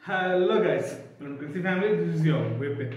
hello guys ക്രിസി family this is your Vipin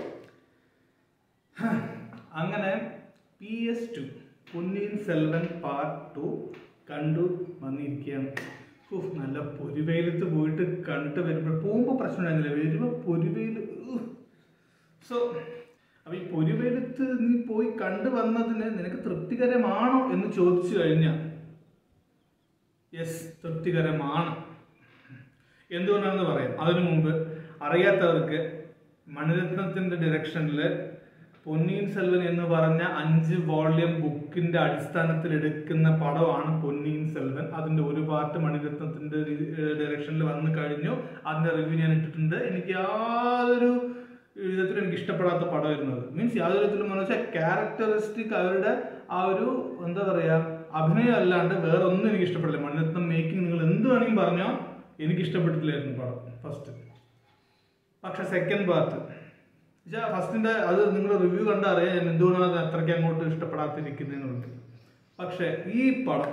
അങ്ങനെ P S two Ponniyin Selvan part two കണ്ടു വന്നിരിക്കുകയാണ് ഉഫ്, നല്ല പൊരിവെയിലത്ത് പോയിട്ട് കണ്ടിട്ട് വരുമ്പോൾ പോകുമ്പോൾ പ്രശ്നമുണ്ടായിരുന്നില്ല വരുമ്പോൾ പൊരിവെയിൽ സോ അപ്പൊ ഈ പൊരിവെയിലത്ത് നീ പോയി കണ്ടു വന്നതിന് നിനക്ക് തൃപ്തികരമാണോ എന്ന് ചോദിച്ചു കഴിഞ്ഞാൽ യെസ് തൃപ്തികരമാണ് എന്തുകൊണ്ടാണെന്ന് പറയാം അതിനു മുമ്പ് അറിയാത്തവർക്ക് മണിരത്നത്തിന്റെ ഡയറക്ഷനിൽ പൊന്നിയിൻ സെൽവൻ എന്ന് പറഞ്ഞ അഞ്ച് വോള്യം ബുക്കിന്റെ അടിസ്ഥാനത്തിൽ എടുക്കുന്ന പടമാണ് പൊന്നിയിൻ സെൽവൻ അതിന്റെ ഒരു പാർട്ട് മണിരത്നത്തിന്റെ ഡയറക്ഷനിൽ വന്നു കഴിഞ്ഞു അതിന്റെ റിവ്യൂ ഞാൻ ഇട്ടിട്ടുണ്ട് എനിക്ക് യാതൊരു വിധത്തിലും എനിക്ക് ഇഷ്ടപ്പെടാത്ത പടമായിരുന്നു അത് മീൻസ് യാതൊരു വിധത്തിലും എന്ന് വെച്ചാൽ ക്യാരക്ടറിസ്റ്റിക് അവരുടെ ആ ഒരു എന്താ പറയാ അഭിനയം അല്ലാണ്ട് വേറെ ഒന്നും എനിക്ക് ഇഷ്ടപ്പെടില്ല മണിരത്നം മേക്കിംഗ് നിങ്ങൾ എന്ത് വേണമെങ്കിലും പറഞ്ഞോ എനിക്ക് ഇഷ്ടപ്പെട്ടിട്ടില്ലായിരുന്നു പടം ഫസ്റ്റ് പക്ഷെ സെക്കൻഡ് പാർട്ട് ഫസ്റ്റിന്റെ അത് നിങ്ങൾ റിവ്യൂ കണ്ടറിയാം ഞാൻ എന്തുകൊണ്ടാണ് അത് അത്രയ്ക്ക് അങ്ങോട്ട് ഇഷ്ടപ്പെടാതിരിക്കുന്നതെന്നുള്ളത് പക്ഷെ ഈ പടം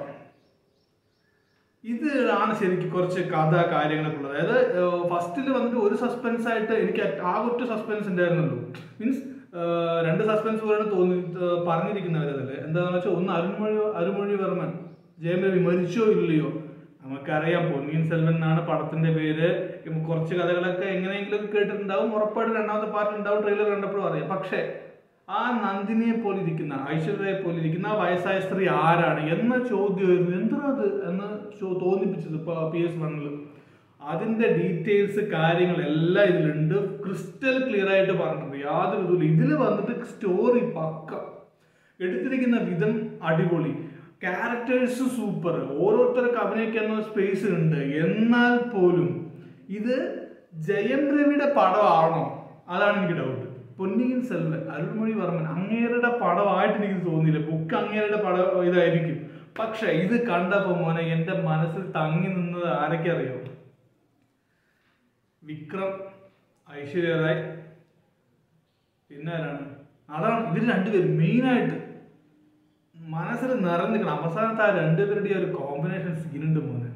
ഇത് ആണ് ശരിക്കും കുറച്ച് കഥ കാര്യങ്ങളൊക്കെ ഉള്ളത് അതായത് ഫസ്റ്റിൽ വന്നിട്ട് ഒരു സസ്പെൻസ് ആയിട്ട് എനിക്ക് ആ ഒറ്റ സസ്പെൻസ് ഉണ്ടായിരുന്നുള്ളൂ മീൻസ് രണ്ട് സസ്പെൻസ് പോലെയാണ് തോന്നി ഏർ പറഞ്ഞിരിക്കുന്നവർ അതിൽ എന്താണെന്ന് വെച്ചാൽ ഒന്ന് അരുൺമൊഴി അരുൺമൊഴിവർമ്മൻ ജയം രവി മരിച്ചോ ഇല്ലയോ നമുക്കറിയാം പൊന്നിയിൻ സെൽവൻ എന്നാണ് പടത്തിന്റെ പേര് ഇപ്പം കുറച്ച് കഥകളൊക്കെ എങ്ങനെയെങ്കിലും കേട്ടിട്ടുണ്ടാവും ഉറപ്പായിട്ട് രണ്ടാമത്തെ പാർട്ട് ഉണ്ടാവും ട്രെയിലർ കണ്ടപ്പോഴും അറിയാം പക്ഷേ ആ നന്ദിനിയെ പോലെ ഇരിക്കുന്ന ഐശ്വര്യയെ പോലെ ഇരിക്കുന്ന ആ വയസ്സായ സ്ത്രീ ആരാണ് എന്ന ചോദ്യമായിരുന്നു എന്താ അത് എന്ന് ചോ- തോന്നിപ്പിച്ചത് ഇപ്പൊ പി എസ് വണ്ണിൽ അതിന്റെ ഡീറ്റെയിൽസ് കാര്യങ്ങൾ എല്ലാം ഇതിലുണ്ട് ക്രിസ്റ്റൽ ക്ലിയർ ആയിട്ട് പറഞ്ഞിട്ടുണ്ട് യാതൊരു ഇതുമില്ല ഇതിൽ വന്നിട്ട് സ്റ്റോറി പക്ക എടുത്തിരിക്കുന്ന വിധം അടിപൊളി ക്യാരക്ടേഴ്സ് സൂപ്പർ ഓരോരുത്തർക്ക് അഭിനയിക്കുന്ന സ്പേസ് ഉണ്ട് എന്നാൽ പോലും ഇത് ജയം രവിയുടെ പടമാണോ അതാണ് എനിക്ക് ഡൗട്ട് പൊന്നിയിൻ സെൽവൻ അരുൾമൊഴി വർമ്മൻ അങ്ങേരുടെ പടമായിട്ട് എനിക്ക് തോന്നിയില്ല ബുക്ക് അങ്ങേരുടെ പടം ഇതായിരിക്കും പക്ഷെ ഇത് കണ്ടപ്പോ മോനെ എന്റെ മനസ്സിൽ തങ്ങി നിന്നത് ആരൊക്കെ അറിയോ വിക്രം ഐശ്വര്യ റായ് പിന്നെ ആരാണ് അതാണ് ഇവർ രണ്ടുപേരും മെയിനായിട്ട് മനസ്സിൽ നിറഞ്ഞിരിക്കണം അവസാനത്തെ ആ രണ്ടുപേരുടെ ഒരു കോമ്പിനേഷൻ സീനുണ്ട് മോനെ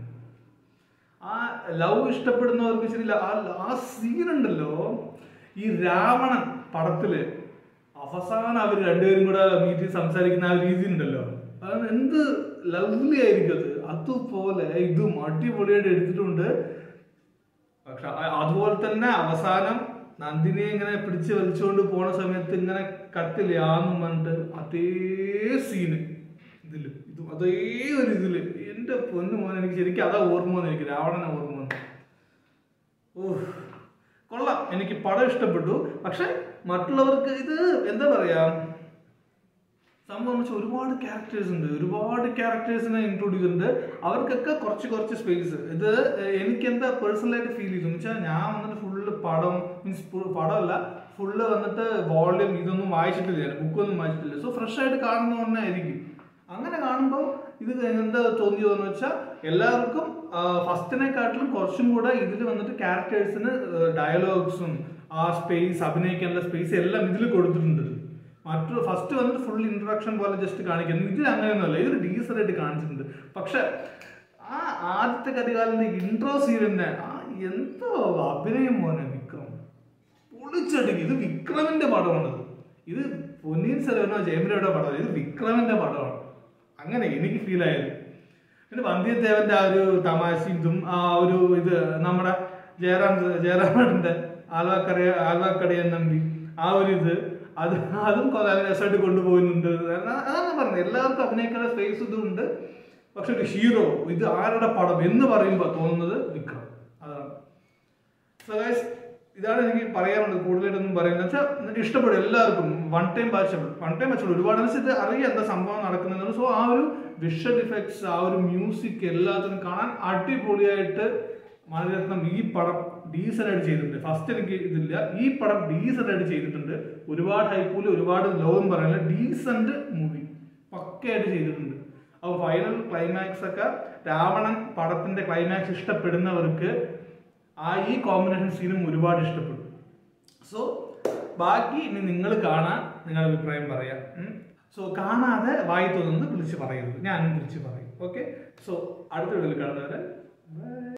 ആ ലവ് ഇഷ്ടപ്പെടുന്നവർക്ക് ശരിയില്ല ആ ആ സീൻ ഉണ്ടല്ലോ ഈ രാവണൻ പടത്തില് അവസാനം അവർ രണ്ടുപേരും കൂടെ മീറ്റ് ചെയ്ത് സംസാരിക്കുന്ന ആ ഒരു രീതി ഉണ്ടല്ലോ അത് എന്ത് ലവ്ലി ആയിരിക്കും അത് അതുപോലെ ഇതും അടിപൊളിയായിട്ട് എടുത്തിട്ടുണ്ട് പക്ഷെ അ- അതുപോലെ തന്നെ അവസാനം നന്ദിനിയെ ഇങ്ങനെ പിടിച്ച് വലിച്ചുകൊണ്ട് പോണ സമയത്ത് ഇങ്ങനെ കത്തില്ലാന്നും പറഞ്ഞിട്ട് അതേ സീന് ഇതില് ഇത് അതേ ഒരു ഇതില് എന്റെ പൊന്നു മോനെ എനിക്ക് ശരിക്കും അതാ ഓർമ്മ വന്നു എനിക്ക് രാവണനെ ഓർമ്മ വന്നു ഓ കൊള്ളാം എനിക്ക് പടം ഇഷ്ടപ്പെട്ടു പക്ഷെ മറ്റുള്ളവർക്ക് ഇത് എന്താ പറയാ സംഭവം എന്ന് വെച്ചാൽ ഒരുപാട് ക്യാരക്ടേഴ്സ് ഉണ്ട് ഒരുപാട് ക്യാരക്ടേഴ്സിനെ ഇൻക്ലൂഡ് ചെയ്തിട്ടുണ്ട് അവർക്കൊക്കെ കുറച്ച് കുറച്ച് സ്പേസ് ഇത് എനിക്ക് എന്താ പേഴ്സണലായിട്ട് ഫീൽ ചെയ്തു എന്ന് വെച്ചാൽ ഞാൻ വന്നിട്ട് ഫുള്ള് പടം മീൻസ് പടമല്ല ഫുള്ള് വന്നിട്ട് വോളിയം ഇതൊന്നും വായിച്ചിട്ടില്ല ബുക്കൊന്നും വായിച്ചിട്ടില്ല സോ ഫ്രഷ് ആയിട്ട് കാണുന്ന തന്നെ ആയിരിക്കും അങ്ങനെ കാണുമ്പോൾ ഇത് എന്താ തോന്നിയതെന്ന് വെച്ചാൽ എല്ലാവർക്കും ഫസ്റ്റിനെക്കാട്ടിലും കുറച്ചും കൂടെ ഇതിൽ വന്നിട്ട് ക്യാരക്ടേഴ്സിന് ഡയലോഗ്സും ആ സ്പേസ് അഭിനയിക്കാനുള്ള സ്പേസ് എല്ലാം ഇതിൽ കൊടുത്തിട്ടുണ്ട് മറ്റു ഫസ്റ്റ് വന്നിട്ട് ഫുൾ ഇൻട്രൊഡക്ഷൻ പോലെ ജസ്റ്റ് കാണിക്കുന്നു ഇതിൽ അങ്ങനെയൊന്നുമല്ല ഇതൊരു ഡീസൽ ആയിട്ട് കാണിച്ചിട്ടുണ്ട് പക്ഷെ ആ ആദ്യത്തെ കരികാലിന്റെ ഇൻട്രോ സീരിയലിന്റെ ആ എന്തോ അഭിനയം മോനെ വിക്രം പൊളിച്ചടിക്കും ഇത് വിക്രമിന്റെ പടമാണത് ഇത് പൊന്നിയിൻ സെൽവനോ ജയമരയുടെ പടമല്ല ഇത് വിക്രമിന്റെ പടമാണ് അങ്ങനെ എനിക്ക് ഫീൽ ആയത് പിന്നെ വന്ധ്യദേവന്റെ ആ ഒരു തമാശയും ഇതും ആ ഒരു ഇത് നമ്മുടെ ജയറാം ജയറാമന്റെ ആൽവാക്കറിയ ആൽവാക്കടിയൻ നമ്പി ആ ഒരു ഇത് അത് അതും കുറെ രസമായിട്ട് കൊണ്ടുപോകുന്നുണ്ട് അതാണ് പറഞ്ഞത് എല്ലാവർക്കും അഭിനയിക്കാനുള്ള സ്പേസ് ഇതും ഉണ്ട് പക്ഷെ ഒരു ഹീറോ ഇത് ആരുടെ പടം എന്ന് പറയുമ്പോൾ തോന്നുന്നത് വിക്രം അതാണ് സോ ഗൈസ് ഇതാണ് എനിക്ക് പറയാനുള്ളത് കൂടുതലായിട്ടൊന്നും പറയുന്നത് വെച്ചാൽ ഇഷ്ടപ്പെടും എല്ലാവർക്കും one time watchable one time watchable ഒരുപാട് എന്ന് വെച്ചാൽ ഇത് അറിയാം എന്താ സംഭവം നടക്കുന്നത് സോ ആ ഒരു വിഷ്വൽ ഇഫക്ട്സ് ആ ഒരു മ്യൂസിക് എല്ലാത്തിനും കാണാൻ അടിപൊളിയായിട്ട് മണിരത്നം ഈ പടം ഡീസൻ്റ് ആയിട്ട് ചെയ്തിട്ടുണ്ട് ഫസ്റ്റ് എനിക്ക് ഇതില്ല ഈ പടം ഡീസൻ്റ് ആയിട്ട് ചെയ്തിട്ടുണ്ട് ഒരുപാട് ഹൈപ്പൂല് ഒരുപാട് ലോ എന്ന് പറയുന്നത് ഡീസന്റ് മൂവി പക്കയായിട്ട് ചെയ്തിട്ടുണ്ട് അപ്പോൾ ഫൈനൽ ക്ലൈമാക്സ് ഒക്കെ രാവണൻ പടത്തിന്റെ ക്ലൈമാക്സ് ഇഷ്ടപ്പെടുന്നവർക്ക് ആ ഈ കോമ്പിനേഷൻ സീനും ഒരുപാട് ഇഷ്ടപ്പെട്ടു സോ ബാക്കി ഇനി നിങ്ങൾ കാണാൻ നിങ്ങളുടെ അഭിപ്രായം പറയാം സോ കാണാതെ വായി തോന്നുന്നത് വിളിച്ച് പറയരുത് ഞാനും വിളിച്ച് പറയും ഓക്കെ സോ അടുത്ത വീഡിയോയിൽ കാണുന്നവരെ ബൈ